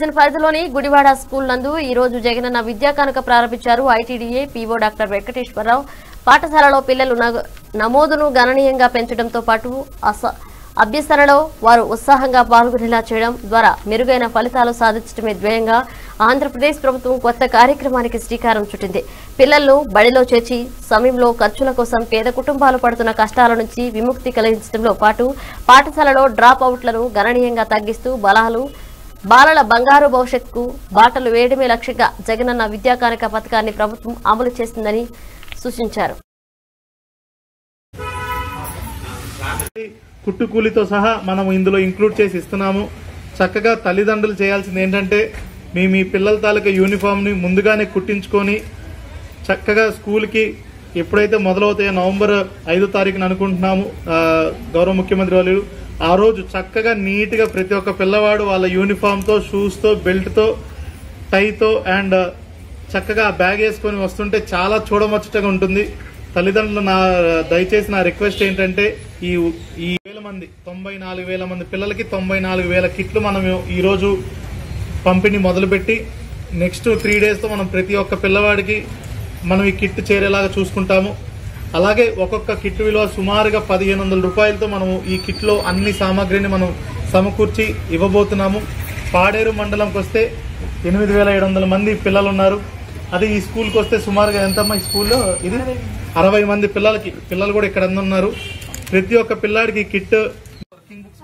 division పరిధిలోని Gudivada school నందు ఈ రోజు జగనన్న విద్యా కానుక ప్రారంభించారు ఐటీడీఏ పీఓ డాక్టర్ వెంకటేశ్వరరావు పాఠశాలలో పిల్లలు నగ- నమోదును గణనీయంగా పెంచడంతో పాటు అస అభ్యసనలో వారు ఉత్సాహంగా పాల్గొనేలా చేయడం ద్వారా మెరుగైన ఫలితాలు సాధించడమే ధ్యేయంగా ఆంధ్రప్రదేశ్ ప్రభుత్వం కొత్త కార్యక్రమానికి శ్రీకారం చుట్టింది పిల్లలను బడిలో చేర్చి సమయంలో ఖర్చుల కోసం పేద కుటుంబాలు పడుతున్న కష్టాల నుంచి విముక్తి కలిగించడంలో పాటు పాఠశాలలో డ్రాప్ అవుట్లను గణనీయంగా తగ్గిస్తూ బలాలు బాలల బంగారు భవిష్యత్తుకు బాటలు వేయడమే లక్ష్యంగా జగనన్న విద్యా కానుక పథకాన్ని ప్రభుత్వం అమలు చేస్తుందని సూచించారు కుట్టు కూలితో సహా మనం ఇందులో ఇంక్లూడ్ చేసి ఇస్తున్నాము చక్కగా తల్లిదండ్రులు చేయాల్సింది ఏంటంటే మీ మీ పిల్లల తాలూకా యూనిఫామ్ని ముందుగానే కుట్టించుకొని చక్కగా స్కూల్కి ఎప్పుడైతే మొదలవుతాయో నవంబర్ ఐదో తారీఖున అనుకుంటున్నాము ఆ, గౌరవ ముఖ్యమంత్రి వాళ్ళు ఆ రోజు చక్కగా నీట్గా ప్రతి ఒక్క పిల్లవాడు వాళ్ళ యూనిఫామ్తో షూస్తో బెల్ట్తో టైతో అండ్ చక్కగా ఆ బ్యాగ్ వేసుకొని వస్తుంటే చాలా చూడముచ్చటగా ఉంటుంది తల్లిదండ్రులు నా దయచేసి నా రిక్వెస్ట్ ఏంటంటే ఈ ఈ వేల మంది తొంభై నాలుగు వేల మంది పిల్లలకి తొంభై నాలుగు వేల కిట్లు మనం ఈరోజు పంపిణీ మొదలుపెట్టి నెక్స్ట్ త్రీ డేస్తో మనం ప్రతి ఒక్క పిల్లవాడికి మనం ఈ కిట్ చేరేలాగా చూసుకుంటాము అలాగే ఒక్కొక్క కిట్ విలువ సుమారుగా పదిహేను వందల రూపాయలతో మనము ఈ కిట్లో అన్ని సామాగ్రిని మనం సమకూర్చి ఇవ్వబోతున్నాము పాడేరు మండలంకి వస్తే ఎనిమిది వేల ఏడు వందల మంది పిల్లలు ఉన్నారు అదే ఈ స్కూల్కి వస్తే సుమారుగా ఎంతమ్మా ఈ స్కూల్లో ఇది అరవై మంది పిల్లలకి పిల్లలు కూడా ఇక్కడ ఉన్నారు ప్రతి ఒక్క పిల్లాడికి ఈ కిట్ వర్కింగ్ బుక్స్